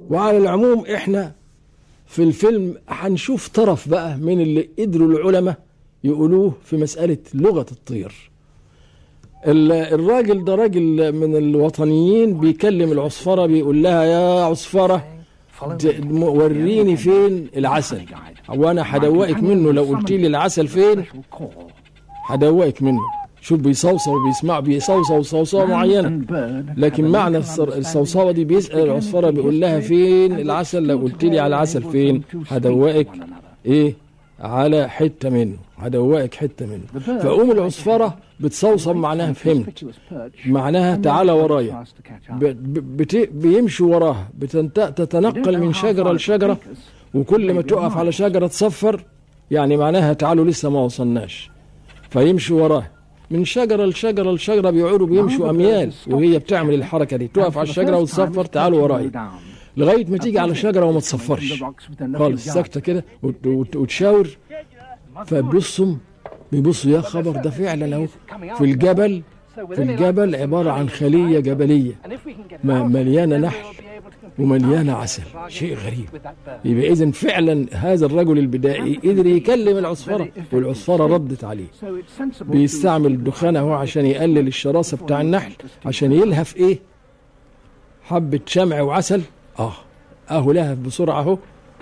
وعلى العموم احنا في الفيلم هنشوف طرف بقى من اللي قدروا العلماء يقولوه في مسألة لغة الطير ال- الراجل ده راجل من الوطنيين بيكلم العصفرة بيقول لها يا عصفرة ت- م- وريني فين العسل وانا هدوقك منه لو قلت لي العسل فين هدوقك منه شوف بيصوصو بيسمع بيصوصو صوصوة معينة لكن معنى الصر- الصوصوة دي بيسأل العصفرة بيقول لها فين العسل لو قلت لي على العسل فين هدوقك ايه على حتة منه هدوقك حتة منه فقوم العصفرة بتصوصم معناها فهمت معناها تعالى ورايا ب- ب- بت- بيمشوا وراها بتنت- تتنقل من شجرة لشجرة وكل ما تقف على شجرة تصفر يعني معناها تعالوا لسه ما وصلناش فيمشوا وراها من شجرة لشجرة لشجرة بيقعدوا بيمشوا أميال وهي بتعمل الحركة دي تقف على الشجرة وتصفر تعالوا ورايا لغاية ما تيجي على شجرة وما تصفرش خالص ساكتة كده وت- وت- وتشاور فبيبصوا بيبصوا يا خبر ده فعلا اهو في الجبل في الجبل عبارة عن خلية جبلية ما- مليانة نحل ومليانة عسل شيء غريب يبقى إذا فعلا هذا الرجل البدائي قدر يكلم العصفرة والعصفرة ردت عليه بيستعمل الدخان اهو عشان يقلل الشراسة بتاع النحل عشان يلهف ايه حبة شمع وعسل اه اهو لهف بسرعة اهو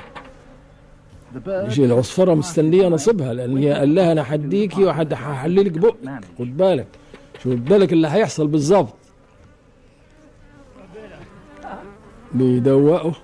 مش العصفرة مستنية نصيبها لان هي قال لها انا هديكي وهحللك بقك خد بالك شوف بالك اللي هيحصل بالظبط بيدوقه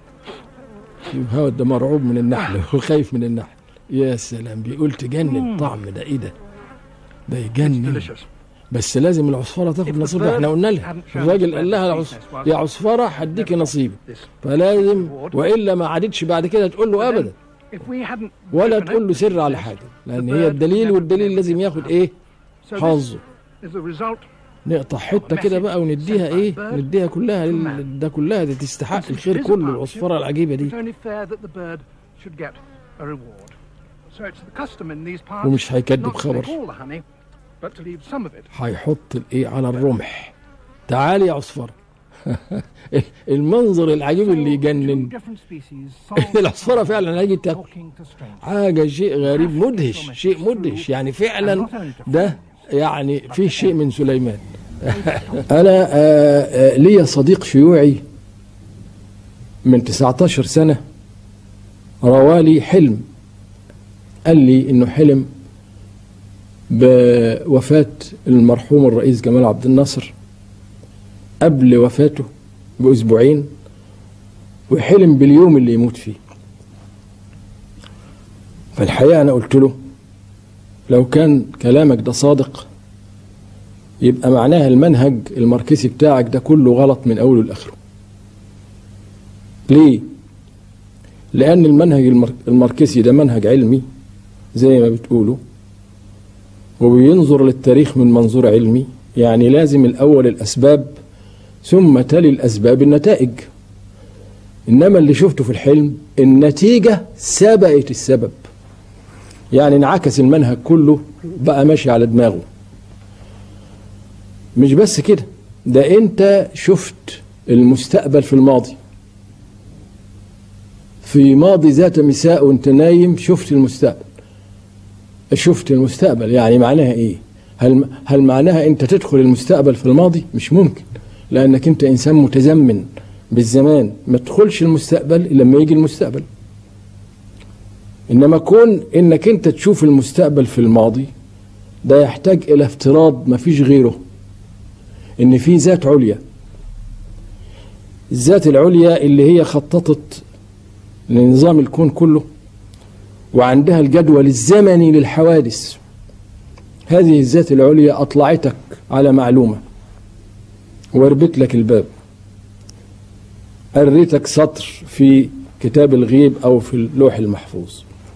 هو ده مرعوب من النحل وخايف من النحل يا سلام بيقول تجنن طعم ده ايه ده ده يجنن بس لازم العصفرة تاخد نصيبها احنا قلنا لها الراجل قال لها العص... يا عصفرة هديكي نصيبي فلازم والا ما عادتش بعد كده تقول له ابدا ولا تقول له سر على حاجه لان هي الدليل والدليل لازم ياخد ايه حظه نقطع حته كده بقى ونديها ايه نديها كلها لل- ده كلها دي تستحق الخير كله العصفرة العجيبة دي ومش هيكذب خبر هيحط الايه على الرمح تعالي يا عصفرة المنظر العجيب اللي يجنن العصفرة فعلا هيجي تاكل حاجة شيء غريب مدهش شيء مدهش يعني فعلا ده يعني فيه شيء من سليمان أنا آه، آه، ليا صديق شيوعي من 19 سنة روالي حلم قال لي إنه حلم بوفاة المرحوم الرئيس جمال عبد الناصر قبل وفاته بأسبوعين وحلم باليوم اللي يموت فيه فالحقيقة أنا قلت له لو كان كلامك ده صادق يبقى معناها المنهج الماركسي بتاعك ده كله غلط من أوله لآخره ليه؟ لأن المنهج المار- الماركسي ده منهج علمي زي ما بتقولوا وبينظر للتاريخ من منظور علمي يعني لازم الأول الأسباب ثم تلي الأسباب النتائج إنما اللي شفته في الحلم النتيجة سبقت السبب يعني انعكس المنهج كله بقى ماشي على دماغه مش بس كده ده انت شفت المستقبل في الماضي في ماضي ذات مساء وانت نايم شفت المستقبل شفت المستقبل يعني معناها ايه هل هل معناها انت تدخل المستقبل في الماضي مش ممكن لانك انت انسان متزمن بالزمان ما تدخلش المستقبل الا لما يجي المستقبل انما كون انك انت تشوف المستقبل في الماضي ده يحتاج الى افتراض ما فيش غيره ان في ذات عليا الذات العليا اللي هي خططت لنظام الكون كله وعندها الجدول الزمني للحوادث هذه الذات العليا أطلعتك على معلومة وربت لك الباب قريتك سطر في كتاب الغيب أو في اللوح المحفوظ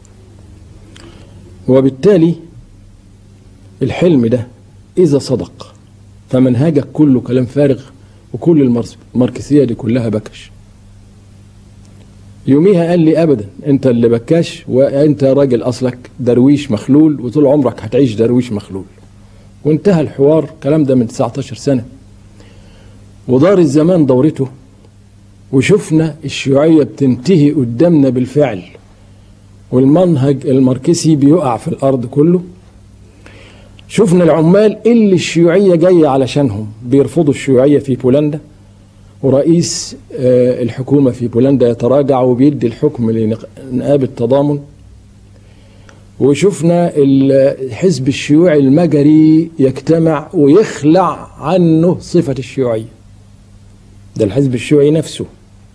وبالتالي الحلم ده إذا صدق فمنهجك كله كلام فارغ وكل المرس- الماركسية دي كلها بكش يوميها قال لي ابدا انت اللي بكاش وانت راجل اصلك درويش مخلول وطول عمرك هتعيش درويش مخلول وانتهى الحوار الكلام ده من 19 سنه ودار الزمان دورته وشفنا الشيوعية بتنتهي قدامنا بالفعل والمنهج الماركسي بيقع في الأرض كله شفنا العمال اللي الشيوعية جاية علشانهم بيرفضوا الشيوعية في بولندا ورئيس آه، الحكومة في بولندا يتراجع وبيدي الحكم لنقابة التضامن وشفنا الحزب الشيوعي المجري يجتمع ويخلع عنه صفة الشيوعية ده الحزب الشيوعي نفسه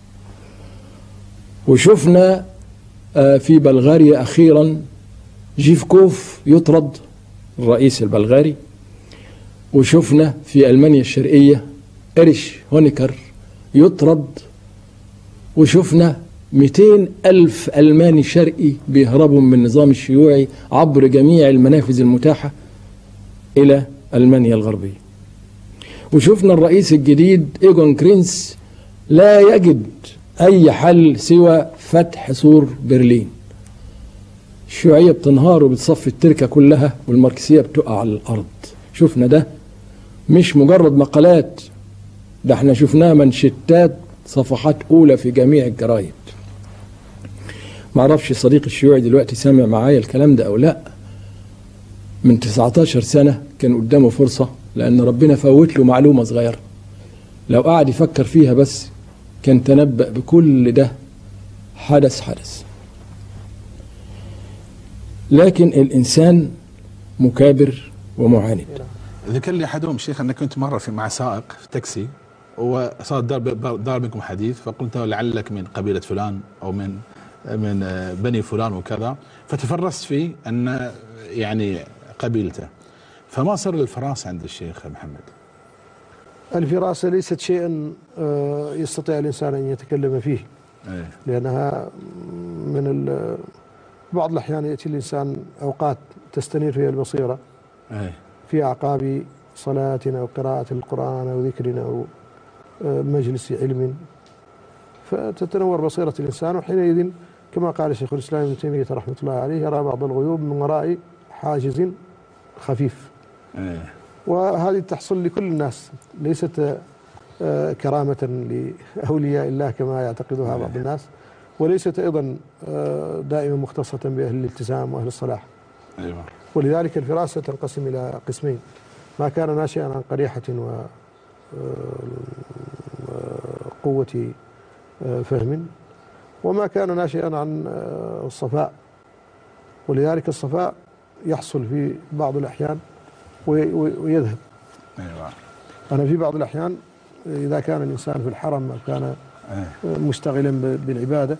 وشفنا آه، في بلغاريا أخيرا جيفكوف يطرد الرئيس البلغاري وشفنا في ألمانيا الشرقية إريش هونيكر يطرد وشفنا 200 ألف ألماني شرقي بيهربوا من النظام الشيوعي عبر جميع المنافذ المتاحة إلى ألمانيا الغربية وشفنا الرئيس الجديد إيجون كرينس لا يجد أي حل سوى فتح سور برلين الشيوعية بتنهار وبتصفي التركة كلها والماركسية بتقع على الأرض شفنا ده مش مجرد مقالات ده احنا شفناها منشتات صفحات أولى في جميع الجرايد معرفش صديق الشيوعي دلوقتي سامع معايا الكلام ده أو لا من 19 سنة كان قدامه فرصة لأن ربنا فوت له معلومة صغيرة لو قعد يفكر فيها بس كان تنبأ بكل ده حدث حدث لكن الإنسان مكابر ومعاند ذكر لي احدهم شيخ انك كنت مره في مع سائق في تاكسي وصار دار, دار بينكم حديث فقلت له لعلك من قبيله فلان او من من بني فلان وكذا فتفرست فيه ان يعني قبيلته فما سر الفراسه عند الشيخ محمد؟ الفراسه ليست شيئا آه، يستطيع الانسان ان يتكلم فيه أيه. لانها من بعض الاحيان ياتي الانسان اوقات تستنير فيها البصيره أيه. في اعقاب صلاه او قراءه القران او ذكر او آه، مجلس علم فتتنور بصيره الانسان وحينئذ كما قال شيخ الاسلام ابن تيميه رحمه الله عليه يرى بعض الغيوب من وراء حاجز خفيف أيه. وهذه تحصل لكل الناس ليست آه، كرامة لأولياء الله كما يعتقدها بعض الناس وليست أيضا آه، دائما مختصة بأهل الالتزام وأهل الصلاح أيوة. ولذلك الفراسة تنقسم إلى قسمين ما كان ناشئا عن قريحة وقوة آه، فهم وما كان ناشئا عن الصفاء ولذلك الصفاء يحصل في بعض الأحيان ويذهب أيوة. أنا في بعض الأحيان إذا كان الإنسان في الحرم أو كان أيه. مشتغلا بالعبادة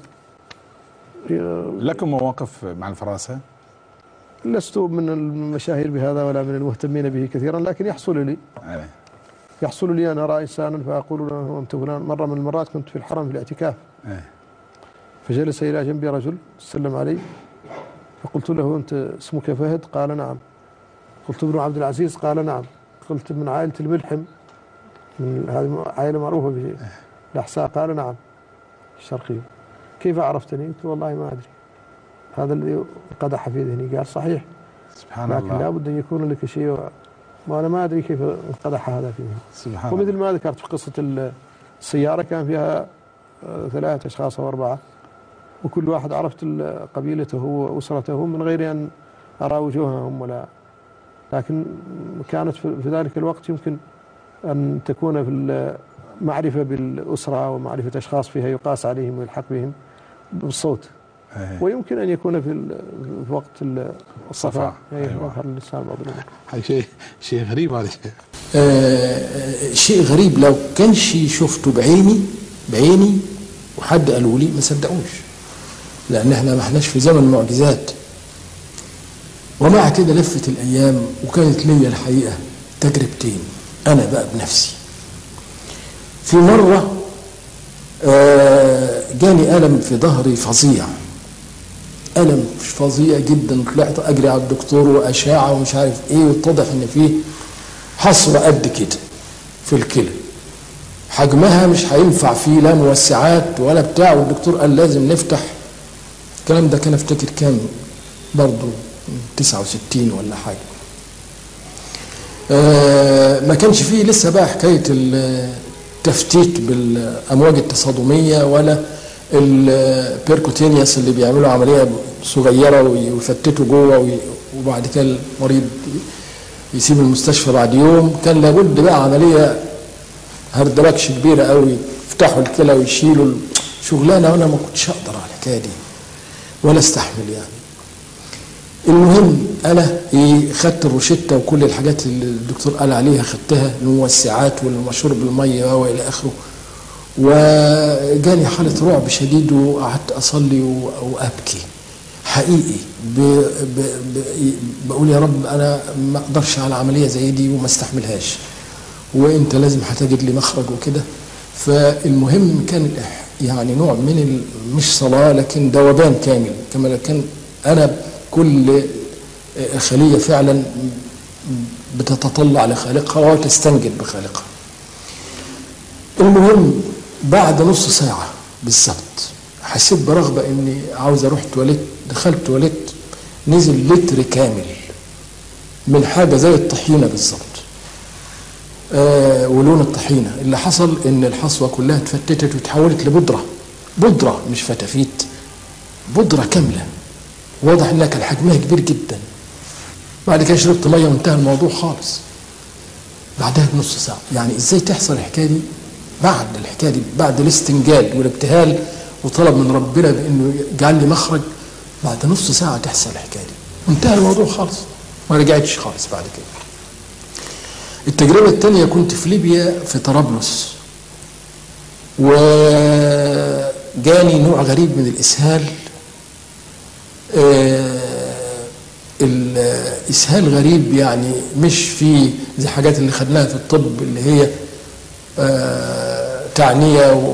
لكم مواقف مع الفراسة؟ لست من المشاهير بهذا ولا من المهتمين به كثيرا لكن يحصل لي أيه. يحصل لي أن أرى إنسانا فأقول له أنت فلان مرة من المرات كنت في الحرم في الاعتكاف أيه. فجلس إلى جنبي رجل سلم علي فقلت له أنت اسمك فهد قال نعم قلت ابن عبد العزيز قال نعم قلت من عائلة الملحم من هذه عائلة معروفة في الأحساء قال نعم الشرقية كيف عرفتني قلت والله ما أدري هذا الذي قدح في ذهني قال صحيح سبحان لكن الله لكن لابد أن يكون لك شيء وأنا ما أدري كيف انقدح هذا فيه سبحان ومثل ما ذكرت في قصة السيارة كان فيها آه، ثلاثة أشخاص أو أربعة وكل واحد عرفت قبيلته وأسرته من غير أن أرى وجوههم ولا لكن كانت في ذلك الوقت يمكن أن تكون في المعرفة بالأسرة ومعرفة أشخاص فيها يقاس عليهم ويلحق بهم بالصوت أيه. ويمكن أن يكون في, في وقت الصفاء أيوة. يظهر اللسان بعض الأمور شيء شيء غريب هذا آه شيء غريب لو كان شيء شفته بعيني بعيني وحد قالوا لي ما صدقوش لأن احنا ما احناش في زمن معجزات ومع كده لفت الأيام وكانت لي الحقيقة تجربتين أنا بقى بنفسي في مرة آه، جاني ألم في ظهري فظيع ألم فظيع جدا طلعت أجري على الدكتور وأشعة ومش عارف إيه واتضح إن فيه حصوة قد كده في الكلى حجمها مش هينفع فيه لا موسعات ولا بتاع والدكتور قال لازم نفتح الكلام ده كان افتكر كام برضه 69 ولا حاجه آه ما كانش فيه لسه بقى حكايه تفتيت بالامواج التصادميه ولا البيركوتينيوس اللي بيعملوا عمليه صغيره ويفتتوا جوه وبعد كده المريض يسيب المستشفى بعد يوم كان لابد بقى عمليه هردلكش كبيره قوي يفتحوا الكلى ويشيلوا شغلانه وانا ما كنتش اقدر على الحكايه دي ولا استحمل يعني المهم انا ايه خدت الروشته وكل الحاجات اللي الدكتور قال عليها خدتها الموسعات والمشروب بالميه والى اخره وجاني حاله رعب شديد وقعدت اصلي وابكي حقيقي ب ب ب بقول يا رب انا ما اقدرش على عمليه زي دي وما استحملهاش وانت لازم هتجد لي مخرج وكده فالمهم كان يعني نوع من مش صلاه لكن ذوبان كامل كما كان انا كل خليه فعلا بتتطلع لخالقها وتستنجد بخالقها المهم بعد نص ساعه بالظبط حسيت برغبه اني عاوز اروح تواليت دخلت تواليت نزل لتر كامل من حاجه زي الطحينه بالظبط آه ولون الطحينه اللي حصل ان الحصوه كلها اتفتتت وتحولت لبودره بودره مش فتافيت بودره كامله واضح انها كان حجمها كبير جدا بعد كده شربت ميه وانتهى الموضوع خالص بعدها بنص ساعه يعني ازاي تحصل الحكايه دي بعد الحكايه دي بعد الاستنجاد والابتهال وطلب من ربنا بانه يجعل لي مخرج بعد نص ساعه تحصل الحكايه دي انتهى الموضوع خالص ما رجعتش خالص بعد كده التجربة الثانية كنت في ليبيا في طرابلس وجاني نوع غريب من الإسهال الإسهال غريب يعني مش في زي الحاجات اللي خدناها في الطب اللي هي تعنية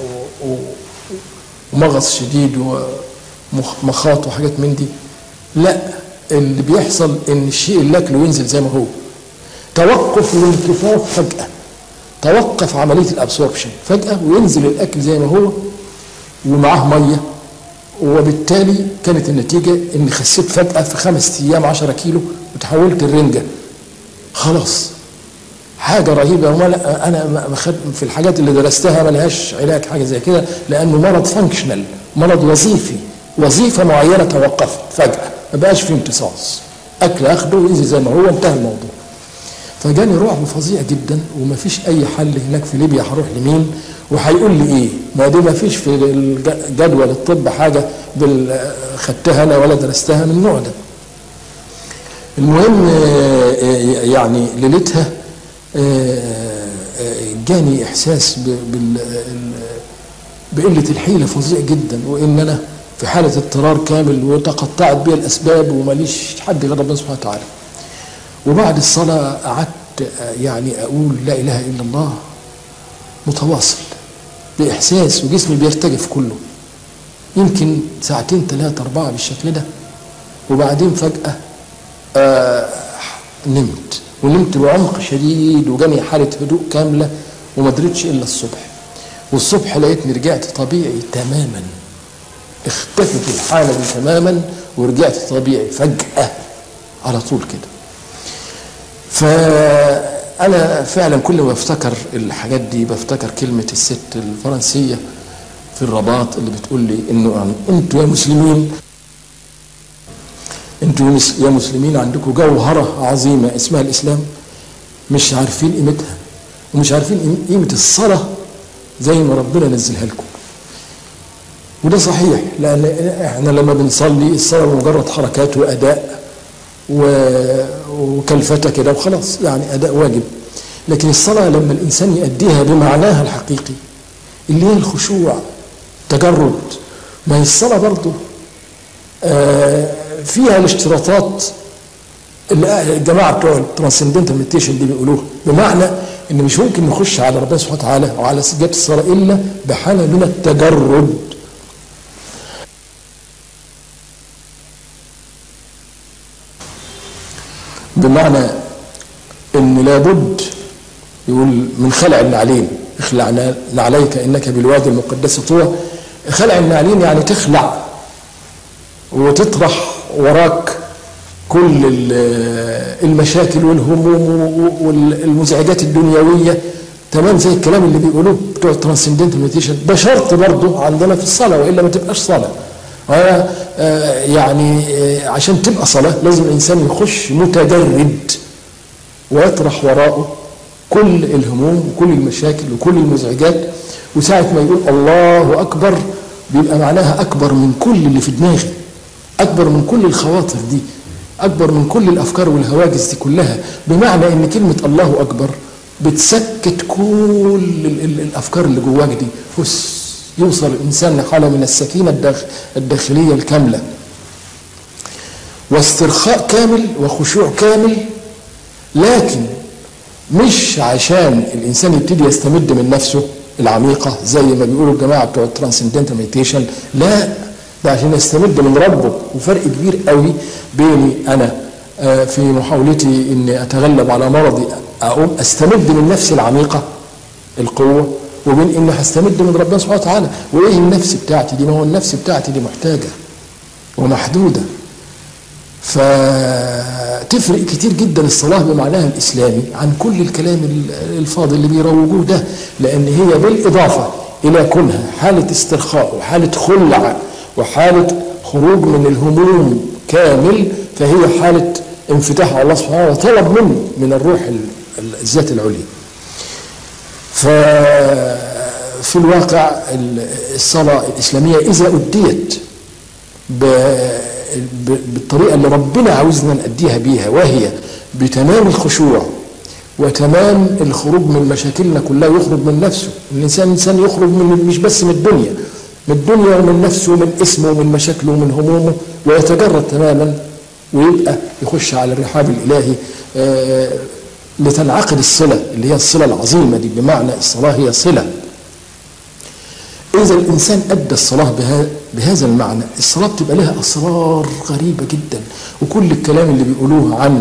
ومغص شديد ومخاط وحاجات من دي لا اللي بيحصل ان الشيء اللي اكله ينزل زي ما هو توقف الانتفاخ فجأة توقف عملية الابسوربشن فجأة وينزل الاكل زي ما هو ومعاه مية وبالتالي كانت النتيجة اني خسيت فجأة في خمس ايام عشرة كيلو وتحولت الرنجة خلاص حاجة رهيبة وما انا في الحاجات اللي درستها ملهاش علاج حاجة زي كده لانه مرض فانكشنال مرض وظيفي وظيفة معينة توقفت فجأة ما بقاش في امتصاص اكل اخده وينزل زي ما هو انتهى الموضوع فجاني رعب فظيع جدا وما فيش اي حل هناك في ليبيا هروح لمين وهيقول لي ايه ما دي ما فيش في جدول الطب حاجه خدتها انا ولا درستها من النوع ده المهم يعني ليلتها جاني احساس بقله الحيله فظيع جدا وان انا في حاله اضطرار كامل وتقطعت بي الاسباب وماليش حد غير ربنا سبحانه وتعالى وبعد الصلاة قعدت يعني أقول لا إله إلا الله متواصل بإحساس وجسمي بيرتجف كله يمكن ساعتين ثلاثة أربعة بالشكل ده وبعدين فجأة آه نمت ونمت بعمق شديد وجاني حالة هدوء كاملة وما دريتش إلا الصبح والصبح لقيتني رجعت طبيعي تماما اختفت الحالة دي تماما ورجعت طبيعي فجأة على طول كده فأنا فعلا كل ما بفتكر الحاجات دي بفتكر كلمة الست الفرنسية في الرباط اللي بتقول لي انه انتوا يا مسلمين انتوا يا مسلمين عندكم جوهرة عظيمة اسمها الإسلام مش عارفين قيمتها ومش عارفين قيمة الصلاة زي ما ربنا نزلها لكم وده صحيح لأن احنا لما بنصلي الصلاة مجرد حركات وأداء وكلفتة كده وخلاص يعني أداء واجب لكن الصلاة لما الإنسان يأديها بمعناها الحقيقي اللي هي الخشوع تجرد ما هي الصلاة برضه فيها الاشتراطات اللي الجماعة بتوع الترانسندنتال مديتيشن دي بيقولوها بمعنى ان مش ممكن نخش على ربنا سبحانه وتعالى وعلى سجادة الصلاة الا بحالة من التجرد بمعنى ان لابد يقول من خلع النعلين اخلع نعليك انك بالوادي المقدس طوى خلع النعلين يعني تخلع وتطرح وراك كل المشاكل والهموم والمزعجات الدنيويه تمام زي الكلام اللي بيقولوه بتوع الترانسندنتال مديتيشن ده شرط برضه عندنا في الصلاه والا ما تبقاش صلاه وأنا آه، يعني آه، عشان تبقى صلاه لازم الانسان يخش متجرد ويطرح وراءه كل الهموم وكل المشاكل وكل المزعجات وساعة ما يقول الله أكبر بيبقى معناها أكبر من كل اللي في دماغي أكبر من كل الخواطر دي أكبر من كل الأفكار والهواجس دي كلها بمعنى إن كلمة الله أكبر بتسكت كل ال- ال- الأفكار اللي جواك دي فس يوصل الإنسان لحالة من السكينة الداخ- الداخلية الكاملة واسترخاء كامل وخشوع كامل لكن مش عشان الانسان يبتدي يستمد من نفسه العميقه زي ما بيقولوا الجماعه بتوع الترانسندنتال مديتيشن لا ده عشان يستمد من ربه وفرق كبير قوي بيني انا آه، في محاولتي اني اتغلب على مرضي اقوم استمد من نفسي العميقه القوه وبين اني هستمد من ربنا سبحانه وتعالى وايه النفس بتاعتي دي ما هو النفس بتاعتي دي محتاجه ومحدوده فتفرق كتير جدا الصلاة بمعناها الإسلامي عن كل الكلام ال- الفاضل اللي بيروجوه ده لأن هي بالإضافة إلى كونها حالة استرخاء وحالة خلع وحالة خروج من الهموم كامل فهي حالة انفتاح على الله سبحانه وتعالى طلب منه من الروح ال- ال- الذات العليا ففي الواقع ال- الصلاة الإسلامية إذا أديت ب- ب- بالطريقة اللي ربنا عاوزنا نأديها بيها وهي بتمام الخشوع وتمام الخروج من مشاكلنا كلها يخرج من نفسه الإنسان إنسان يخرج من مش بس من الدنيا من الدنيا ومن نفسه ومن اسمه ومن مشاكله ومن همومه ويتجرد تماما ويبقى يخش على الرحاب الإلهي آه، لتنعقد الصلة اللي هي الصلة العظيمة دي بمعنى الصلاة هي صلة إذا الإنسان أدى الصلاة بها بهذا المعنى الصلاة بتبقى لها أسرار غريبة جدا وكل الكلام اللي بيقولوه عن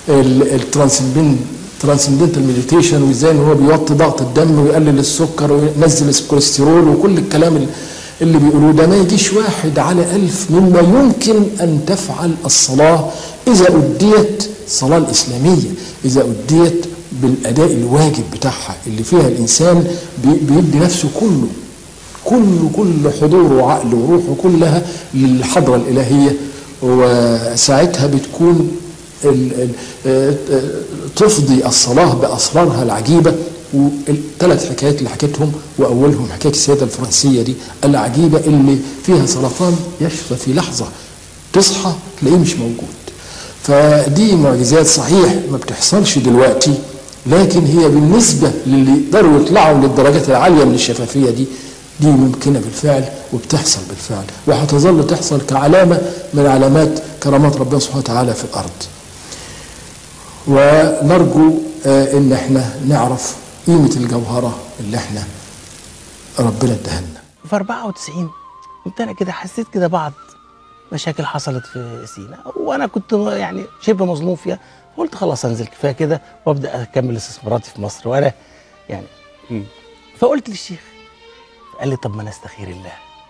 الترانسندنتال مديتيشن وازاي ان هو بيوطي ضغط الدم ويقلل السكر وينزل الكوليسترول وكل الكلام اللي- اللي بيقولوه ده ما يجيش واحد على ألف مما يمكن أن تفعل الصلاة إذا أديت الصلاة الإسلامية إذا أديت بالأداء الواجب بتاعها اللي فيها الإنسان بي- بيدي نفسه كله كل كل حضوره وعقله وروحه كلها للحضرة الإلهية وساعتها بتكون ال- ال- آه، آه، تفضي الصلاة بأسرارها العجيبة والثلاث حكايات اللي حكيتهم وأولهم حكاية السيدة الفرنسية دي العجيبة اللي فيها سرطان يشفى في لحظة تصحى تلاقيه مش موجود فدي معجزات صحيح ما بتحصلش دلوقتي لكن هي بالنسبة للي يقدروا يطلعوا للدرجات العالية من الشفافية دي دي ممكنة بالفعل وبتحصل بالفعل وهتظل تحصل كعلامة من علامات كرامات ربنا سبحانه وتعالى في الأرض ونرجو آه، ان احنا نعرف قيمة الجوهرة اللي احنا ربنا اداها لنا في 94 كنت انا كده حسيت كده بعض مشاكل حصلت في سينا وانا كنت يعني شبه مظلوم فيها قلت خلاص انزل كفايه كده وابدا اكمل استثماراتي في مصر وانا يعني فقلت للشيخ قال لي طب ما نستخير الله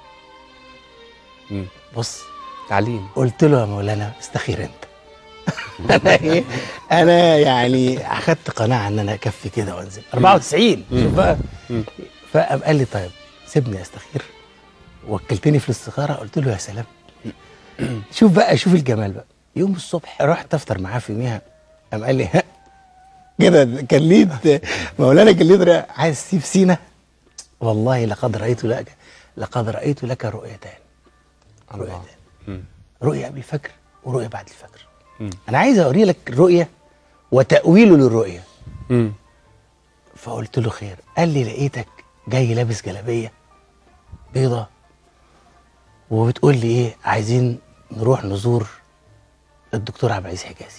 مم. بص تعليم قلت له يا مولانا استخير انت انا ايه انا يعني اخدت قناعه ان انا اكفي كده وانزل 94 شوف بقى فقام قال لي طيب سيبني استخير وكلتني في الاستخاره قلت له يا سلام شوف بقى شوف الجمال بقى يوم الصبح رحت افطر معاه في يوميها قام قال لي ها كده كان ليد مولانا كان ليد رأي، عايز تسيب سينا والله لقد رايت لك لقد رايت لك رؤيتان رؤيتان مم. رؤيه قبل الفجر ورؤيه بعد الفجر انا عايز اوري لك الرؤيه وتاويله للرؤيه مم. فقلت له خير قال لي لقيتك جاي لابس جلابيه بيضه وبتقول لي ايه عايزين نروح نزور الدكتور عبد العزيز حجازي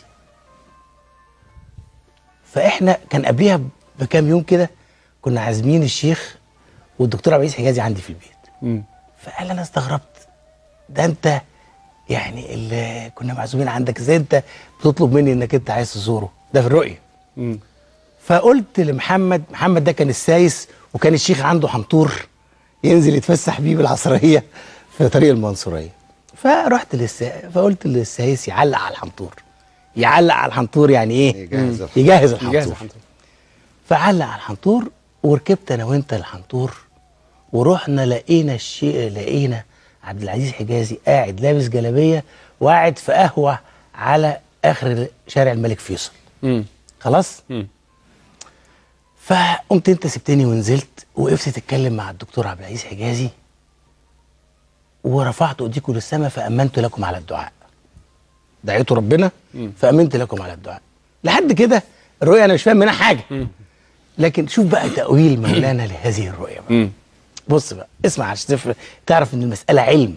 فاحنا كان قبليها بكام يوم كده كنا عازمين الشيخ والدكتور عبد العزيز حجازي عندي في البيت مم. فقال انا استغربت ده انت يعني اللي كنا معزومين عندك ازاي انت بتطلب مني انك انت عايز تزوره ده في الرؤيه مم. فقلت لمحمد محمد ده كان السايس وكان الشيخ عنده حنطور ينزل يتفسح بيه بالعصريه في طريق المنصوريه فرحت للسا... فقلت للسايس يعلق على الحنطور يعلق على الحنطور يعني ايه يجهز الحنطور. يجهز الحنطور يجهز الحنطور. فعلق على الحنطور وركبت انا وانت الحنطور ورحنا لقينا الشيء لقينا عبد العزيز حجازي قاعد لابس جلابيه وقاعد في قهوه على اخر شارع الملك فيصل مم. خلاص مم. فقمت انت سبتني ونزلت وقفت تتكلم مع الدكتور عبد العزيز حجازي ورفعت ايديكم للسماء فامنت لكم على الدعاء دعيتوا ربنا فامنت لكم على الدعاء لحد كده الرؤيه انا مش فاهم منها حاجه لكن شوف بقى تاويل مولانا لهذه الرؤيه بقى. مم. بص بقى اسمع عشان تف- تعرف ان المساله علم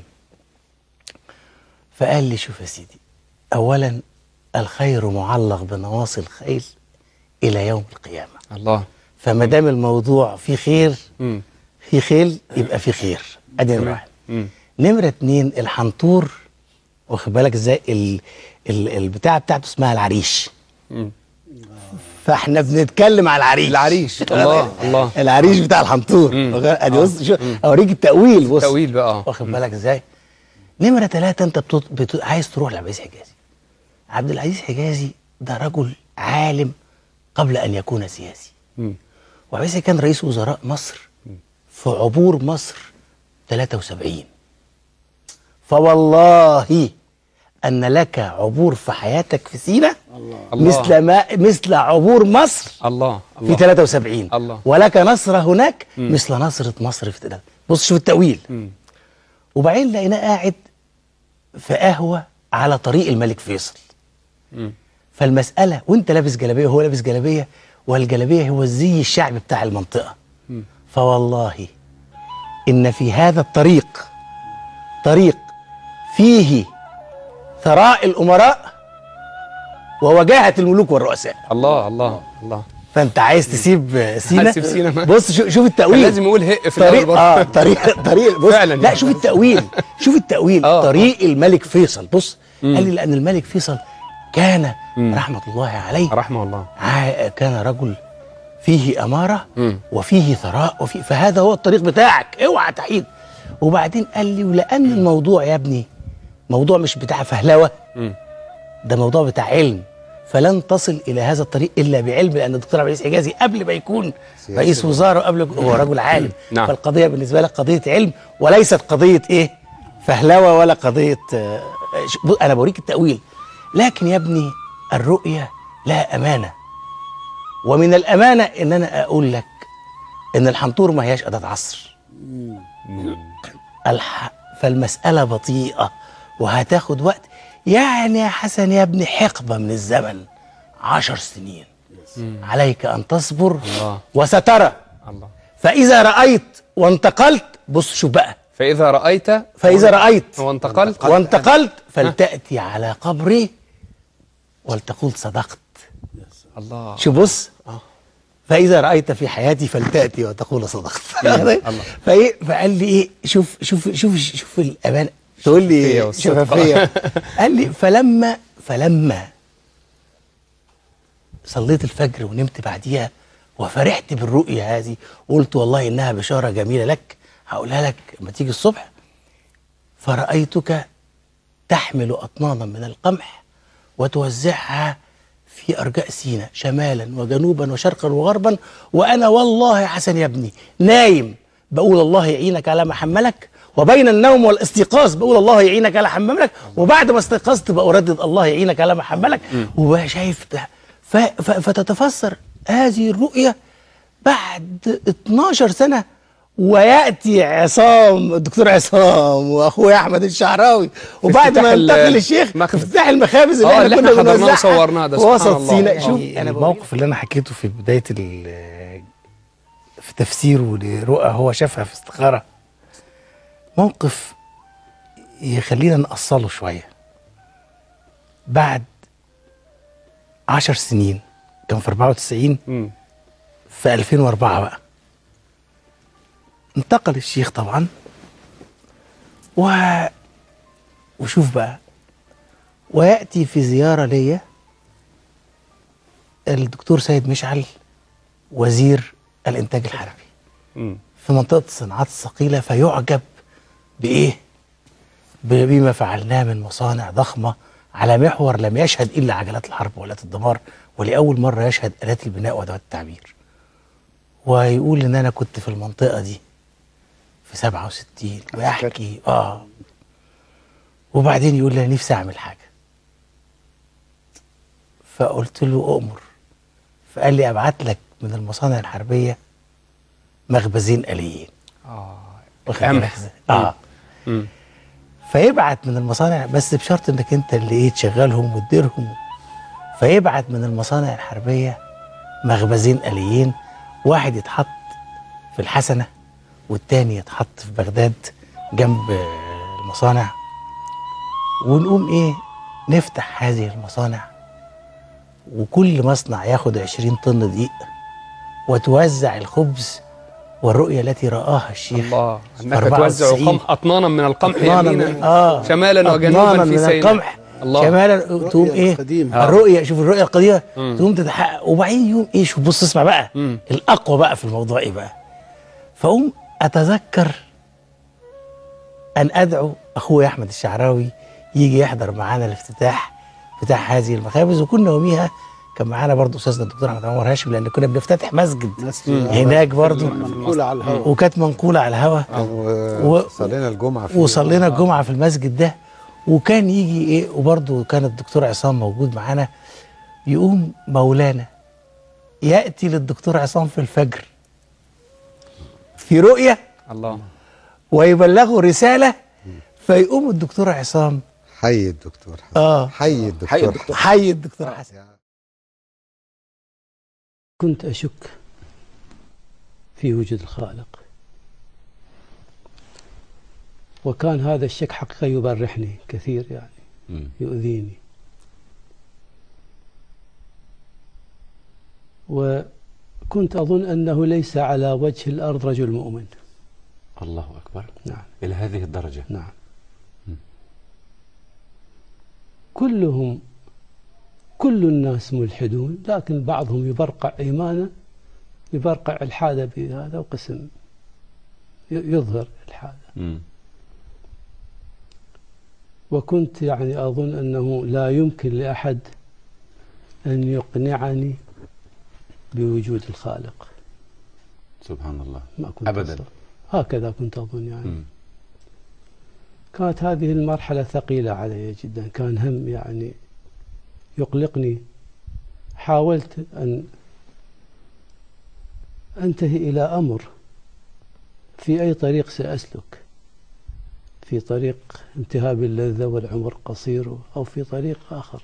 فقال لي شوف يا سيدي اولا الخير معلق بنواصي الخيل الى يوم القيامه الله فما دام الموضوع فيه خير مم. في خيل يبقى في خير ادي نمره واحد مم. نمره اتنين الحنطور واخد بالك ازاي ال- ال- البتاعه بتاعته اسمها العريش مم. فاحنا بنتكلم على العريش العريش الله الله العريش بتاع الحنطور مم. واخد- ادي آه. بص شو اوريك التاويل بص تأويل بقى آه. واخد بالك ازاي نمره ثلاثة انت بتط... بت... عايز تروح لعبد العزيز حجازي عبد العزيز حجازي ده رجل عالم قبل ان يكون سياسي مم. وعبد العزيز كان رئيس وزراء مصر في عبور مصر 73 فوالله ان لك عبور في حياتك في سينا الله. مثل ما مثل عبور مصر الله في الله 73 الله. ولك نصر هناك مثل نصرة مصر في 3 بص شوف التأويل مم. وبعدين لقيناه قاعد في قهوة على طريق الملك فيصل مم. فالمسألة وانت لابس جلابية وهو لابس جلابية والجلابية هو الزي الشعبي بتاع المنطقة فوالله إن في هذا الطريق طريق فيه ثراء الأمراء ووجاهة الملوك والرؤساء الله الله الله فانت عايز تسيب سينا تسيب سينا ما- بص شوف, شوف كان التأويل لازم يقول هق في الأول طريق برضه. اه طريق طريق بص فعلا لا يعني. شوف التأويل شوف التأويل آه، طريق الملك فيصل بص قال لي لأن الملك فيصل كان رحمة الله عليه رحمه الله ع- كان رجل فيه أمارة مم. وفيه ثراء وفيه فهذا هو الطريق بتاعك اوعى تحيد وبعدين قال لي ولأن الموضوع يا ابني موضوع مش بتاع فهلوة مم. ده موضوع بتاع علم فلن تصل الى هذا الطريق الا بعلم لان الدكتور عبد العزيز حجازي قبل ما يكون رئيس وزاره قبل هو رجل عالم نعم. فالقضيه بالنسبه لك قضيه علم وليست قضيه ايه فهلوه ولا قضيه آه، ش- بص، انا بوريك التاويل لكن يا ابني الرؤيه لها امانه ومن الامانه ان انا اقول لك ان الحنطور ما هياش اداه عصر الح... فالمسألة بطيئة وهتاخد وقت يعني يا حسن يا ابني حقبة من الزمن عشر سنين عليك أن تصبر الله. وسترى الله فإذا رأيت وانتقلت بص شو بقى فإذا رأيت فإذا رأيت وانتقلت وانتقلت فلتأتي على قبري ولتقول صدقت الله شو بص فإذا رأيت في حياتي فلتأتي وتقول صدقت الله. فإيه فقال لي إيه شوف شوف شوف شوف الأمان تقول لي شفافية إيه؟ والصدق. شفافية قال لي فلما فلما صليت الفجر ونمت بعديها وفرحت بالرؤية هذه وقلت والله إنها بشارة جميلة لك هقولها لك لما تيجي الصبح فرأيتك تحمل أطنانا من القمح وتوزعها في أرجاء سيناء شمالا وجنوبا وشرقا وغربا وأنا والله يا حسن يا ابني نايم بقول الله يعينك على ما حملك وبين النوم والاستيقاظ بقول الله يعينك على حملك وبعد ما استيقظت بقى أردد الله يعينك على ما حملك وبقى شايف ده ف- ف- فتتفسر هذه الرؤية بعد 12 سنة وياتي عصام الدكتور عصام واخويا احمد الشعراوي وبعد افتتاح ما ال- ينتقل الشيخ مخبز. افتتاح المخابز آه، اللي اللي احنا احنا كنا حضرناه بنوزعها وصورناه ده، في سبحان وسط الله. سيناء آه. شوف انا الموقف اللي انا حكيته في بدايه ال- في تفسيره لرؤى هو شافها في استخاره موقف يخلينا نأصله شويه بعد عشر سنين كان في 94 مم. في 2004 بقى انتقل الشيخ طبعا و وشوف بقى وياتي في زياره ليا الدكتور سيد مشعل وزير الانتاج الحربي مم. في منطقه الصناعات الثقيله فيعجب بايه؟ ب- بما فعلناه من مصانع ضخمه على محور لم يشهد الا عجلات الحرب والات الدمار ولاول مره يشهد الات البناء وادوات التعبير. ويقول ان انا كنت في المنطقه دي في 67 ويحكي اه وبعدين يقول لي انا نفسي اعمل حاجه فقلت له اؤمر فقال لي ابعت لك من المصانع الحربيه مخبزين آليين اه واخد قمح. بالك إزاي؟ اه مم. فيبعت من المصانع بس بشرط انك انت اللي ايه تشغلهم وتديرهم فيبعت من المصانع الحربيه مخبزين آليين واحد يتحط في الحسنه والتاني يتحط في بغداد جنب آه، المصانع ونقوم ايه نفتح هذه المصانع وكل مصنع ياخد 20 طن دقيق وتوزع الخبز والرؤية التي رآها الشيخ الله في انك 94 توزع قمح اطنانا من القمح أطنانا يمينا من آه شمالا وجنوبا أطنانا في من سيناء القمح الله. شمالا تقوم ايه القديمة. آه. الرؤية شوف الرؤية القديمة مم. تقوم تتحقق وبعدين يوم ايه شوف بص اسمع بقى مم. الأقوى بقى في الموضوع ايه بقى فأقوم أتذكر أن أدعو أخوي أحمد الشعراوي يجي يحضر معانا الافتتاح بتاع هذه المخابز وكنا يوميها كان معانا برضه أستاذنا الدكتور أحمد عمر هاشم لأن كنا بنفتتح مسجد هناك برضه منقولة على الهواء وكانت منقولة على الهواء و- وصلينا الجمعه في وصلينا الجمعه في المسجد ده وكان يجي ايه وبرضه كان الدكتور عصام موجود معانا يقوم مولانا ياتي للدكتور عصام في الفجر في رؤيه الله ويبلغه رساله فيقوم الدكتور عصام حي الدكتور حسن اه حي الدكتور حسن حي الدكتور حسن كنت أشك في وجود الخالق وكان هذا الشك حقيقة يبرحني كثير يعني يؤذيني وكنت أظن أنه ليس على وجه الأرض رجل مؤمن الله أكبر نعم إلى هذه الدرجة نعم كلهم كل الناس ملحدون لكن بعضهم يبرقع إيمانه يبرقع الحادة بهذا وقسم ي- يظهر الحادة مم. وكنت يعني أظن أنه لا يمكن لأحد أن يقنعني بوجود الخالق سبحان الله ما كنت أبداً. أصدق. هكذا كنت أظن يعني مم. كانت هذه المرحلة ثقيلة علي جدا كان هم يعني يقلقني حاولت أن أنتهي إلى أمر في أي طريق سأسلك في طريق انتهاب اللذة والعمر قصير أو في طريق آخر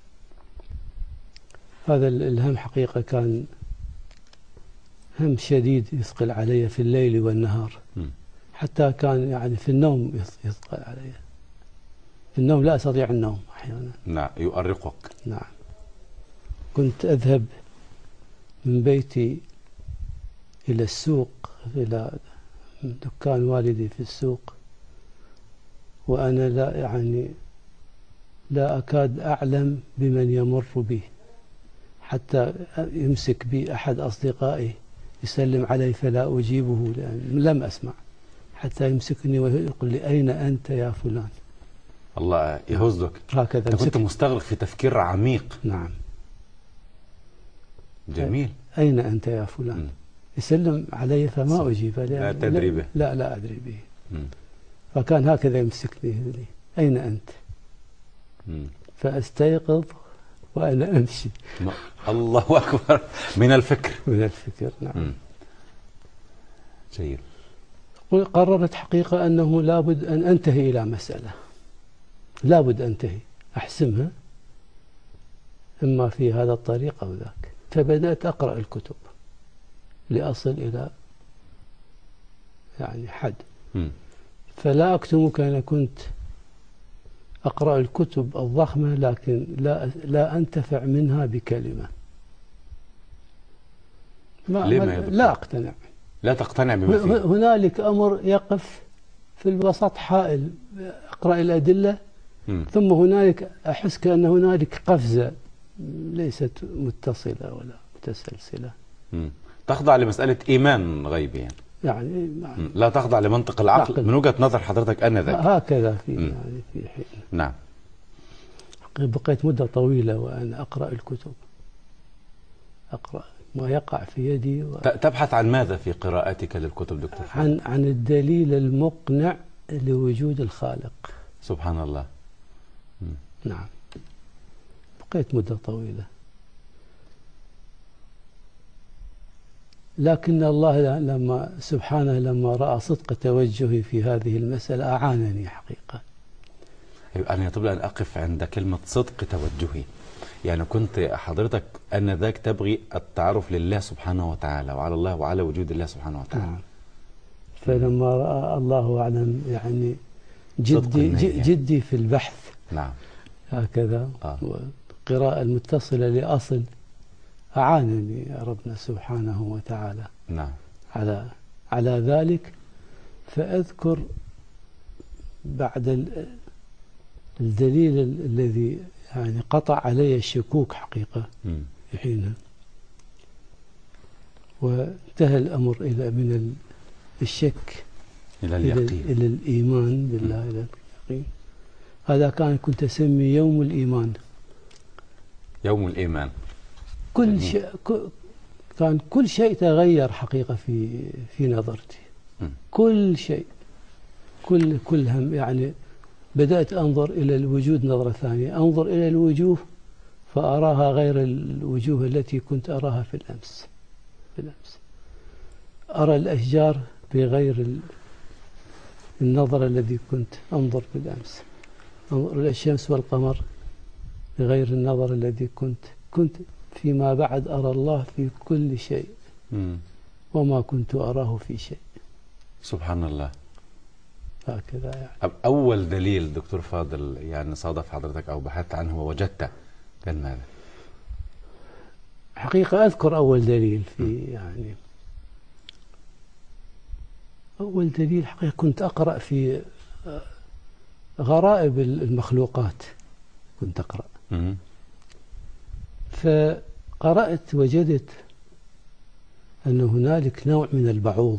هذا ال- الهم حقيقة كان هم شديد يثقل علي في الليل والنهار مم. حتى كان يعني في النوم يث- يثقل علي في النوم لا أستطيع النوم أحيانا نعم يؤرقك نعم كنت أذهب من بيتي إلى السوق إلى دكان والدي في السوق وأنا لا يعني لا أكاد أعلم بمن يمر بي حتى يمسك بي أحد أصدقائي يسلم علي فلا أجيبه لأن لم أسمع حتى يمسكني ويقول لي أين أنت يا فلان الله يهزك هكذا أنت كنت مسكني. مستغرق في تفكير عميق نعم جميل أين أنت يا فلان مم. يسلم علي فما أجيبه لأن- لا تدري به. لا لا أدري به مم. فكان هكذا يمسكني يقول لي أين أنت مم. فأستيقظ وأنا أمشي ما- الله أكبر من الفكر من الفكر نعم مم. جيد قررت حقيقة أنه لابد أن أنتهي إلى مسألة لابد أنتهي أحسمها إما في هذا الطريق أو ذاك فبدأت أقرأ الكتب لأصل إلى يعني حد مم. فلا أكتمك أنا كنت أقرأ الكتب الضخمة لكن لا لا أنتفع منها بكلمة ما ليه ما- ما يا دكتور؟ لا أقتنع لا تقتنع بما ه- فيه هنالك أمر يقف في الوسط حائل أقرأ الأدلة مم. ثم هنالك أحس كأن هنالك قفزة ليست متصلة ولا متسلسلة مم. تخضع لمسألة إيمان غيبي يعني يعني مم. لا تخضع لمنطق العقل عقل. من وجهة نظر حضرتك أنا ذاك هكذا في مم. يعني في حين نعم بقيت مدة طويلة وأنا أقرأ الكتب أقرأ ما يقع في يدي و... ت- تبحث عن ماذا في قراءتك للكتب دكتور فاضل؟ عن عن الدليل المقنع لوجود الخالق سبحان الله نعم بقيت مدة طويلة لكن الله لما سبحانه لما رأى صدق توجهي في هذه المسألة أعانني حقيقة أنا يطلب أن أقف عند كلمة صدق توجهي يعني كنت حضرتك أنذاك تبغي التعرف لله سبحانه وتعالى وعلى الله وعلى وجود الله سبحانه وتعالى نعم فلما رأى الله أعلم يعني صدق جدي النية. جدي في البحث نعم هكذا آه. والقراءة المتصلة لأصل أعانني ربنا سبحانه وتعالى نعم على على ذلك فأذكر بعد ال- الدليل ال- الذي يعني قطع علي الشكوك حقيقة مم. في حينها وانتهى الأمر إلى من ال- الشك إلى إلى, اليقين إلى الإيمان بالله إلى اليقين هذا كان كنت أسمي يوم الإيمان يوم الإيمان كل جميل. شيء ك- كان كل شيء تغير حقيقة في في نظرتي مم. كل شيء كل كل هم يعني بدأت أنظر إلى الوجود نظرة ثانية أنظر إلى الوجوه فأراها غير الوجوه التي كنت أراها في الأمس في الأمس أرى الأشجار بغير ال- النظر الذي كنت أنظر بالأمس أنظر إلى الشمس والقمر بغير النظر الذي كنت كنت فيما بعد أرى الله في كل شيء مم. وما كنت أراه في شيء سبحان الله هكذا يعني أب- أول دليل دكتور فاضل يعني صادف حضرتك أو بحثت عنه ووجدته كان ماذا؟ حقيقة أذكر أول دليل في يعني أول دليل حقيقة كنت أقرأ في آه، غرائب المخلوقات كنت أقرأ مم. فقرأت وجدت أن هنالك نوع من البعوض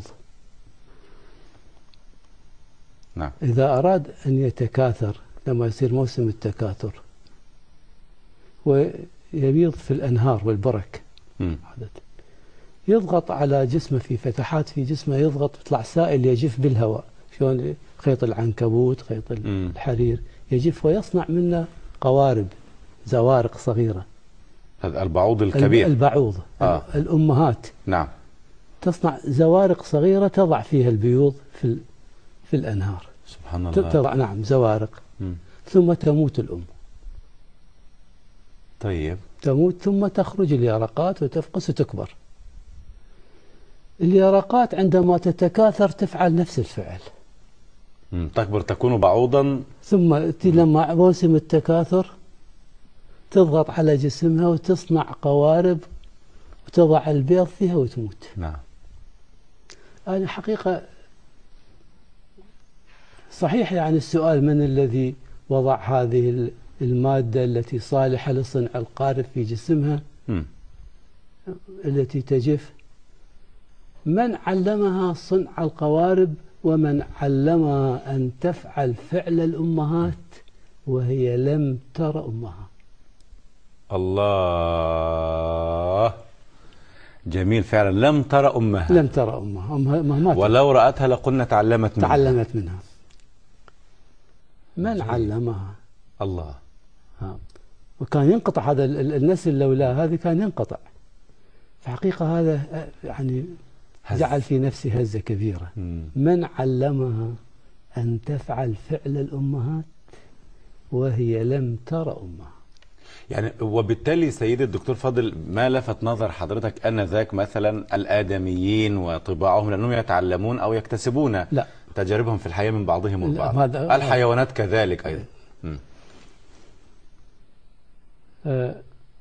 نعم إذا أراد أن يتكاثر لما يصير موسم التكاثر ويبيض في الأنهار والبرك مم. عادة يضغط على جسمه في فتحات في جسمه يضغط يطلع سائل يجف بالهواء شلون خيط العنكبوت خيط مم. الحرير يجف ويصنع منه قوارب زوارق صغيرة هذا البعوض الكبير البعوض آه. الأمهات نعم تصنع زوارق صغيرة تضع فيها البيوض في ال- في الأنهار سبحان ت- الله تضع نعم زوارق مم. ثم تموت الأم طيب تموت ثم تخرج اليرقات وتفقس وتكبر اليرقات عندما تتكاثر تفعل نفس الفعل مم. تكبر تكون بعوضا ثم ت- لما موسم التكاثر تضغط على جسمها وتصنع قوارب وتضع البيض فيها وتموت نعم أنا حقيقة صحيح يعني السؤال من الذي وضع هذه ال- المادة التي صالحة لصنع القارب في جسمها مم. التي تجف من علمها صنع القوارب ومن علمها أن تفعل فعل الأمهات وهي لم تر أمها الله جميل فعلا لم ترى أمها لم تر أمها أمها أمها ما ولو رأتها لقلنا تعلمت منها تعلمت منها من علمها الله ها. وكان ينقطع هذا ال- ال- النسل لولا هذه كان ينقطع في حقيقة هذا آه، يعني هز. جعل في نفسي هزة كبيرة مم. من علمها أن تفعل فعل الأمهات وهي لم تر أمها يعني وبالتالي سيدي الدكتور فاضل ما لفت نظر حضرتك أن ذاك مثلا الآدميين وطباعهم لأنهم يتعلمون أو يكتسبون لا تجاربهم في الحياة من بعضهم لا، البعض هذا- الحيوانات كذلك أيضا مم. آه،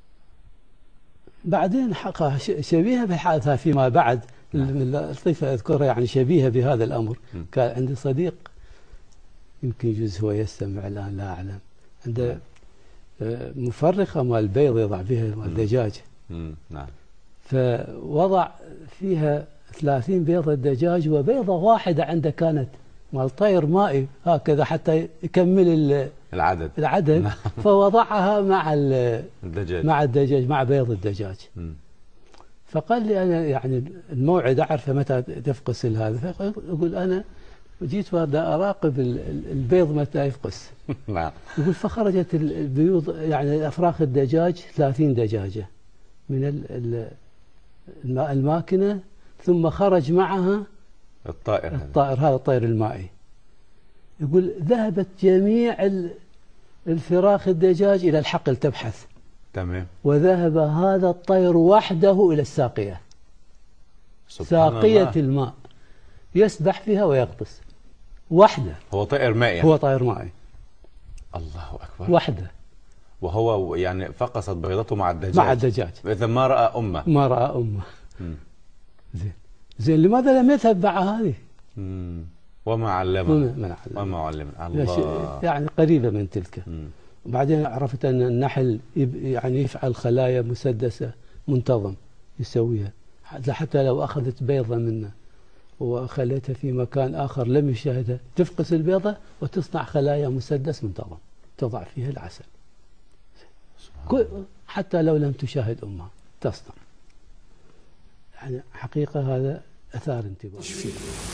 بعدين حقها ش- شبيهة بحادثة فيما بعد من اللطيفة أذكرها يعني شبيهة بهذا الأمر م. كان عندي صديق يمكن يجوز هو يستمع الآن لا أعلم عنده آه، مفرخة مال البيض يضع بها مال الدجاج مم. نعم فوضع فيها 30 بيضة دجاج وبيضة واحدة عنده كانت مال طير مائي هكذا حتى يكمل ال- العدد العدد نعم. فوضعها مع ال- الدجاج مع الدجاج مع بيض الدجاج مم. فقال لي انا يعني الموعد اعرفه متى تفقس هذا فيقول انا جيت وأنا اراقب ال- ال- البيض متى يفقس نعم يقول فخرجت ال- البيوض يعني افراخ الدجاج 30 دجاجه من ال- ال- الم- الماكنه ثم خرج معها الطائر هذا الطائر هذا الطير المائي يقول ذهبت جميع ال- الفراخ الدجاج الى الحقل تبحث تمام وذهب هذا الطير وحده الى الساقيه سبحان ساقيه الله. الماء يسبح فيها ويغطس وحده هو طائر مائي هو طائر مائي الله اكبر وحده وهو يعني فقست بيضته مع الدجاج مع الدجاج اذا ما راى امه ما راى امه مم. زين زين لماذا لم يذهب مع هذه؟ مم. وما علمنا وما- من علم. وما علمنا لا شيء- الله يعني قريبه من تلك مم. وبعدين عرفت ان النحل يب- يعني يفعل خلايا مسدسه منتظم يسويها حتى- حتى لو اخذت بيضه منه وخليتها في مكان اخر لم يشاهدها تفقس البيضه وتصنع خلايا مسدس منتظم تضع فيها العسل كل- حتى لو لم تشاهد امها تصنع يعني حقيقه هذا اثار انتباه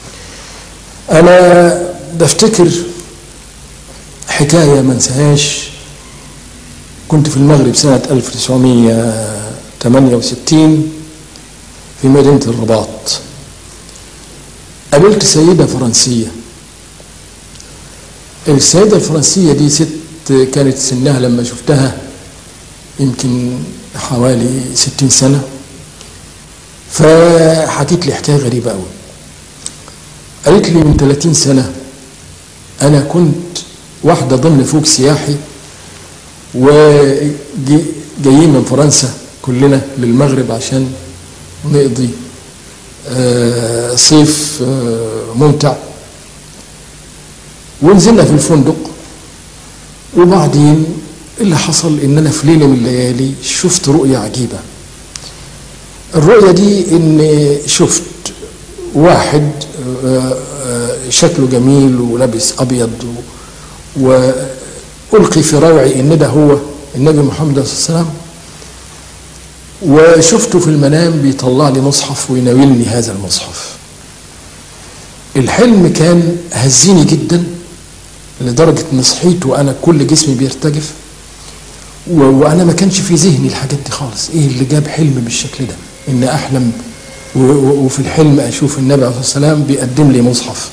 أنا بفتكر حكاية ما انساهاش كنت في المغرب سنة 1968 في مدينة الرباط قابلت سيدة فرنسية السيدة الفرنسية دي ست كانت سنها لما شفتها يمكن حوالي ستين سنة فحكيت لي حكاية غريبة أوي قالت لي من 30 سنة أنا كنت واحدة ضمن فوق سياحي وجايين من فرنسا كلنا للمغرب عشان نقضي آه، صيف آه، ممتع ونزلنا في الفندق وبعدين اللي حصل ان انا في ليله من الليالي شفت رؤيه عجيبه الرؤيه دي ان شفت واحد آه، آه، شكله جميل ولابس ابيض و- والقي في روعي ان ده هو النبي محمد صلى الله عليه وسلم وشفته في المنام بيطلع لي مصحف ويناولني هذا المصحف الحلم كان هزيني جدا لدرجة ان صحيت وانا كل جسمي بيرتجف و- وانا ما كانش في ذهني الحاجات دي خالص ايه اللي جاب حلم بالشكل ده ان احلم و- و- وفي الحلم اشوف النبي عليه الصلاه والسلام بيقدم لي مصحف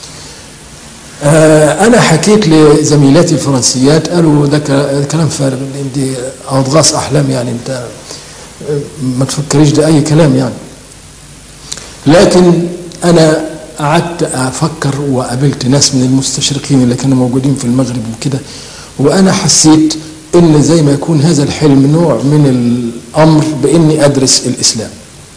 آه، انا حكيت لزميلاتي الفرنسيات قالوا ده ك- كلام فارغ دي اضغاث احلام يعني انت آه، ما تفكريش ده اي كلام يعني لكن انا قعدت افكر وقابلت ناس من المستشرقين اللي كانوا موجودين في المغرب وكده وانا حسيت ان زي ما يكون هذا الحلم نوع من الامر باني ادرس الاسلام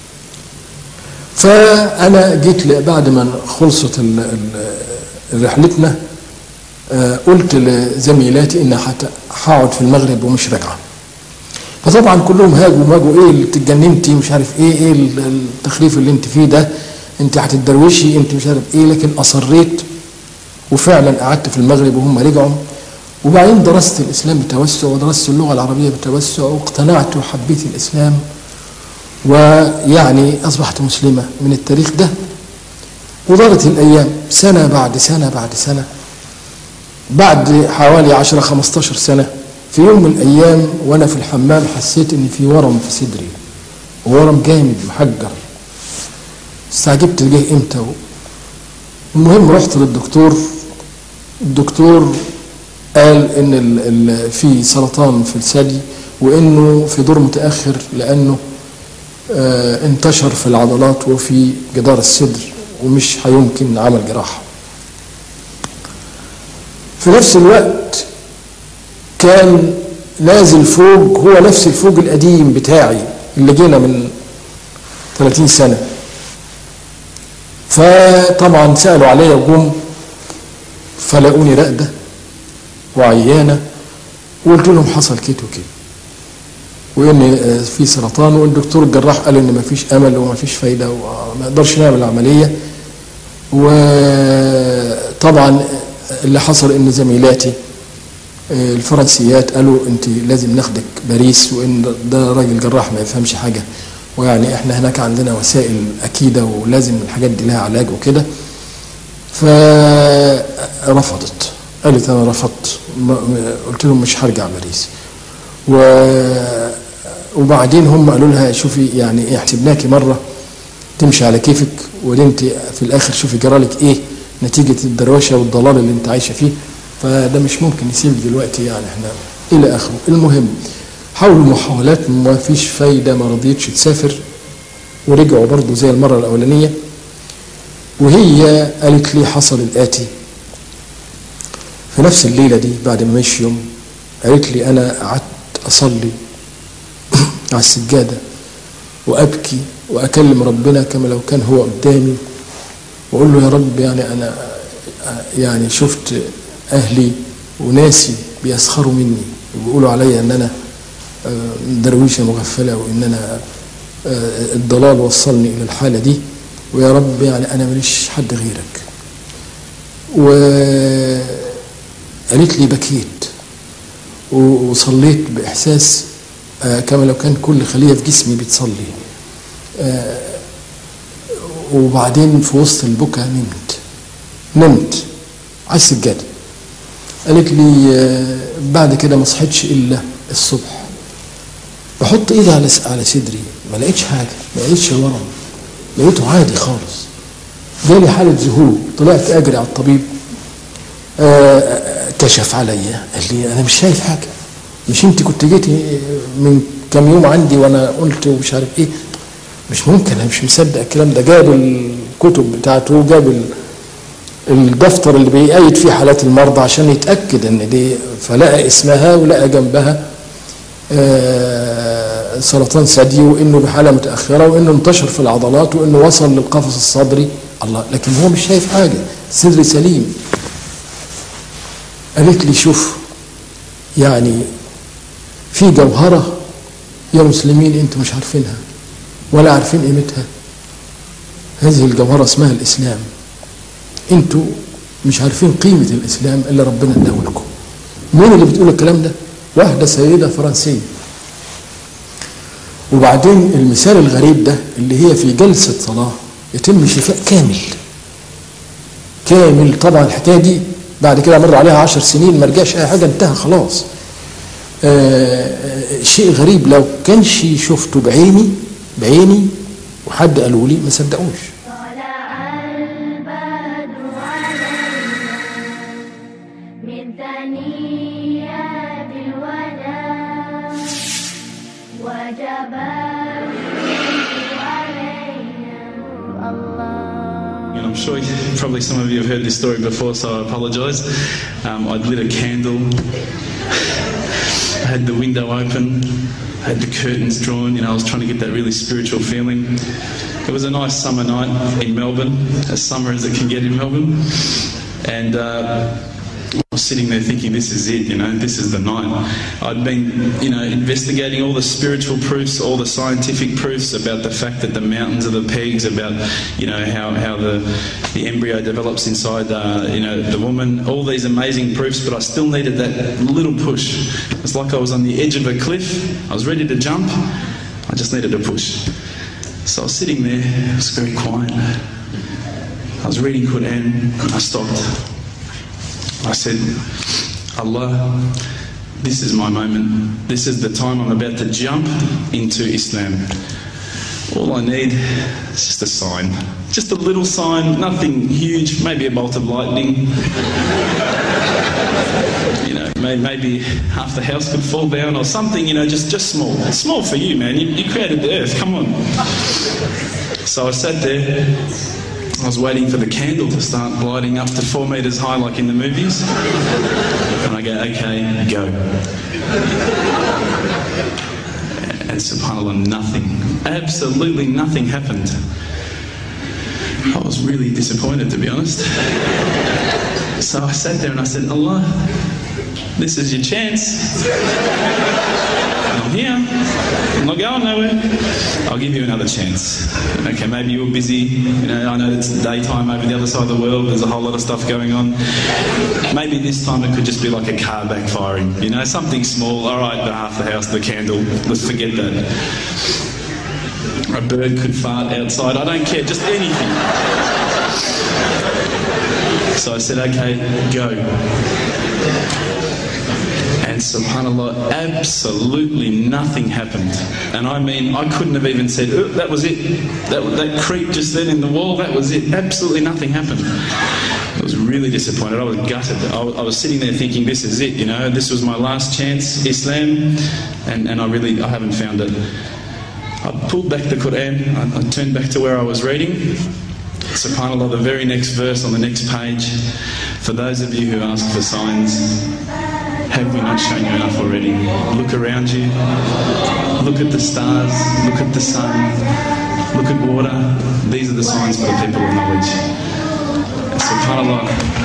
فانا جيت ل- بعد ما خلصت ال- ال- رحلتنا آه، قلت لزميلاتي ان هت- هقعد في المغرب ومش راجعه فطبعا كلهم هاجوا وماجوا ايه اللي اتجننتي مش عارف ايه ايه ال- التخريف اللي انت فيه ده انت هتتدروشي انت مش عارف ايه لكن اصريت وفعلا قعدت في المغرب وهم رجعوا وبعدين درست الاسلام بتوسع ودرست اللغه العربيه بتوسع واقتنعت وحبيت الاسلام ويعني اصبحت مسلمه من التاريخ ده ودارت الايام سنه بعد سنه بعد سنه بعد حوالي 10 15 سنه في يوم من الايام وانا في الحمام حسيت ان في ورم في صدري ورم جامد محجر استعجبت جه امتى المهم رحت للدكتور الدكتور قال ان ال ال في سرطان في الثدي وانه في دور متاخر لانه آه انتشر في العضلات وفي جدار الصدر ومش هيمكن عمل جراحه في نفس الوقت كان نازل فوق هو نفس الفوق القديم بتاعي اللي جينا من 30 سنه فطبعا سالوا عليا وجم فلاقوني راقده وعيانه وقلت لهم حصل كده وكده وان آه، في سرطان والدكتور الجراح قال ان ما فيش امل وما فيش فايده وما نقدرش نعمل العمليه وطبعا اللي حصل ان زميلاتي آه، الفرنسيات قالوا انت لازم ناخدك باريس وان ده راجل جراح ما يفهمش حاجه ويعني احنا هناك عندنا وسائل اكيده ولازم الحاجات دي لها علاج وكده فرفضت قالت انا رفضت ما- ما- قلت لهم مش هرجع باريس و وبعدين هم قالوا لها شوفي يعني ايه حسبناكي مره تمشي على كيفك وانت في الاخر شوفي جرالك ايه نتيجه الدروشه والضلال اللي انت عايشه فيه فده مش ممكن يسيب دلوقتي يعني احنا الى اخره المهم حاولوا محاولات ما فيش فايده ما رضيتش تسافر ورجعوا برضه زي المره الاولانيه وهي قالت لي حصل الاتي في نفس الليله دي بعد ما مشيوا قالت لي انا قعدت اصلي على السجاده وابكي واكلم ربنا كما لو كان هو قدامي واقول له يا رب يعني انا يعني شفت اهلي وناسي بيسخروا مني وبيقولوا عليا ان انا آه، درويشه مغفله وان انا آه، الضلال وصلني الى الحاله دي ويا رب يعني انا ماليش حد غيرك وقالت لي بكيت و- وصليت باحساس آه، كما لو كان كل خليه في جسمي بتصلي آه، وبعدين في وسط البكا نمت نمت على السجاده قالت لي آه، بعد كده ما صحيتش الا الصبح بحط ايدي على س- على صدري ما لقيتش حاجه ما لقيتش ورم لقيته عادي خالص جالي حاله ذهول طلعت اجري على الطبيب آه، آه، كشف عليا قال لي انا مش شايف حاجه مش انت كنت جيتي من كام يوم عندي وانا قلت ومش عارف ايه مش ممكن انا مش مصدق الكلام ده جاب الكتب بتاعته جاب ال- الدفتر اللي بيقيد فيه حالات المرضى عشان يتاكد ان دي فلقى اسمها ولقى جنبها آه، سرطان ثدي وانه بحاله متاخره وانه انتشر في العضلات وانه وصل للقفص الصدري الله لكن هو مش شايف حاجه صدري سليم قالت لي شوف يعني في جوهره يا مسلمين انتم مش عارفينها ولا عارفين قيمتها هذه الجوهره اسمها الاسلام انتوا مش عارفين قيمه الاسلام الا ربنا اداه لكم مين اللي بتقول الكلام ده واحده سيده فرنسيه وبعدين المثال الغريب ده اللي هي في جلسه صلاه يتم شفاء كامل كامل طبعا الحكايه دي بعد كده مر عليها عشر سنين ما رجعش اي حاجه انتهى خلاص آه، آه، شيء غريب لو كانش شفته بعيني بعيني وحد قالوا لي ما صدقوش طلع البدر علينا من ثنيات الوداع وجب الشكر علينا الله And I'm sure probably some of you have heard this story before, so I apologise. Um, I'd lit a candle, I had the window open, I had the curtains drawn, you know, I was trying to get that really spiritual feeling. It was a nice summer night in Melbourne, as summer as it can get in Melbourne. And uh, I was sitting there thinking, this is it, you know, this is the night. I'd been, you know, investigating all the spiritual proofs, all the scientific proofs about the fact that the mountains are the pegs, about, you know, how, how the, the embryo develops inside, uh, you know, the woman, all these amazing proofs, but I still needed that little push. It's like I was on the edge of a cliff, I was ready to jump, I just needed a push. So I was sitting there, it was very quiet. I was reading Quran, I stopped. I said, Allah, this is my moment. This is the time I'm about to jump into Islam. All I need is just a sign. Just a little sign, nothing huge, maybe a bolt of lightning. you know, may- maybe half the house could fall down or something, you know, just, just small. Small for you, man. You, you created the earth, come on. So I sat there. I was waiting for the candle to start gliding up to four metres high, like in the movies. And I go, okay, go. And subhanAllah, nothing, absolutely nothing happened. I was really disappointed, to be honest. So I sat there and I said, Allah, this is your chance. I'm here. I'm not going nowhere. I'll give you another chance. Okay, maybe you were busy. You know, I know it's daytime over the other side of the world. There's a whole lot of stuff going on. Maybe this time it could just be like a car backfiring. You know, something small. All right, the half the house, the candle. Let's forget that. a bird could fart outside. I don't care, just anything. So I said, okay, go. And subhanAllah, absolutely nothing happened. And I mean, I couldn't have even said, "Oh, that was it. That, that creep just then in the wall, that was it. Absolutely nothing happened. I was really disappointed. I was gutted. I, was- I was sitting there thinking, this is it, you know, this was my last chance, Islam, and, and I really, I haven't found it. I pulled back the Quran, I, I turned back to where I was reading. SubhanAllah, the very next verse on the next page. For those of you who ask for signs, have we not shown you enough already? Look around you, look at the stars, look at the sun, look at water. These are the signs for the people of knowledge. SubhanAllah.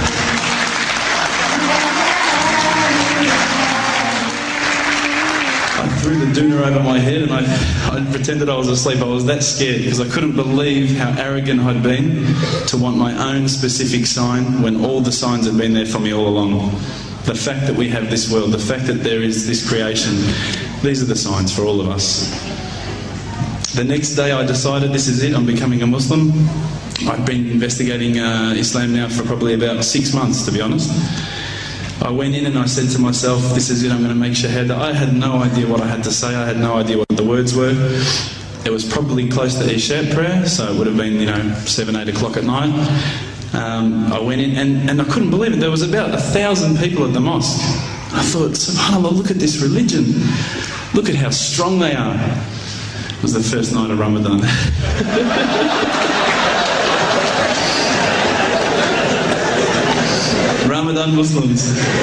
I threw the doona over my head and I, I pretended I was asleep. I was that scared because I couldn't believe how arrogant I'd been to want my own specific sign when all the signs had been there for me all along. The fact that we have this world, the fact that there is this creation, these are the signs for all of us. The next day I decided this is it, I'm becoming a Muslim. I've been investigating uh, Islam now for probably about six months, to be honest. I went in and I said to myself, this is it, I'm going to make shahada. I had no idea what I had to say, I had no idea what the words were. It was probably close to Isha prayer, so it would have been, you know, 7, 8 o'clock at night. Um, I went in and, and I couldn't believe it. There was about a thousand people at the mosque. I thought, subhanAllah, look at this religion. Look at how strong they are. It was the first night of Ramadan. Ramadan Muslims.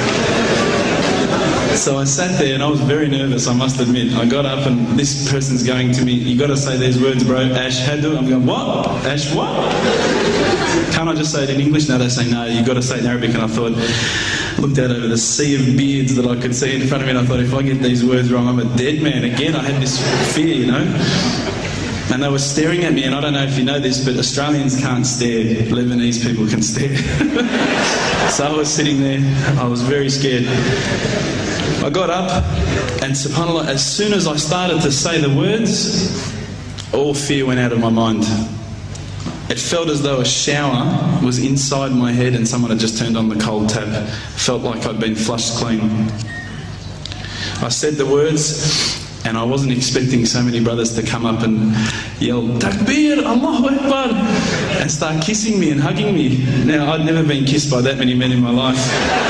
So I sat there and I was very nervous, I must admit. I got up and this person's going to me, you got to say these words, bro. Ashhadu. I'm going, what? Ash what? Can't I just say it in English? No, they say, no, you got to say it in Arabic. And I thought, looked out over the sea of beards that I could see in front of me and I thought, if I get these words wrong, I'm a dead man. Again, I had this fear, you know. And they were staring at me, and I don't know if you know this, but Australians can't stare. Lebanese people can stare. so I was sitting there, I was very scared. I got up, and subhanAllah, as soon as I started to say the words, all fear went out of my mind. It felt as though a shower was inside my head and someone had just turned on the cold tap. Felt like I'd been flushed clean. I said the words, and I wasn't expecting so many brothers to come up and yell, Takbir, Allahu Akbar, and start kissing me and hugging me. Now, I'd never been kissed by that many men in my life.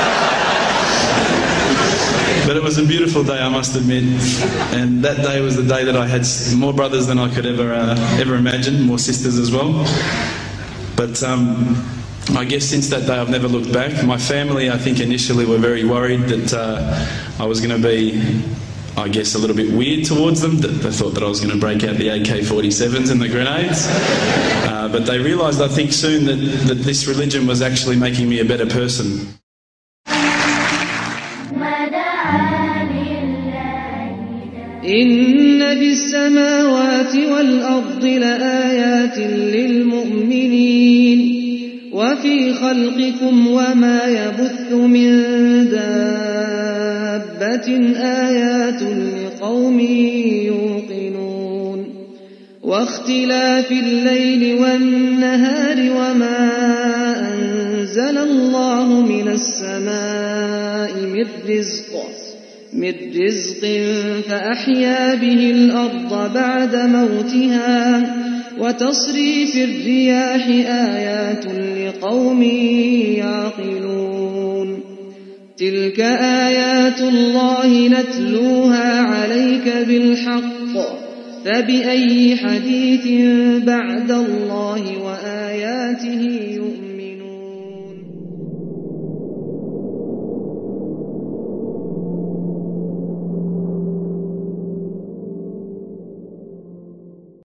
But it was a beautiful day, I must admit. And that day was the day that I had s- more brothers than I could ever, uh, ever imagine, more sisters as well. But um, I guess since that day I've never looked back. My family, I think, initially were very worried that uh, I was going to be, I guess, a little bit weird towards them. That they thought that I was going to break out the AK 47s and the grenades. Uh, but they realised, I think, soon that, that this religion was actually making me a better person. إن في السماوات والأرض لآيات للمؤمنين وفي خلقكم وما يبث من دابة آيات لقوم يوقنون واختلاف الليل والنهار وما أنزل الله من السماء من رزق من رزق فأحيا به الأرض بعد موتها وتصريف الرياح آيات لقوم يعقلون تلك آيات الله نتلوها عليك بالحق فبأي حديث بعد الله وآياته يؤمنون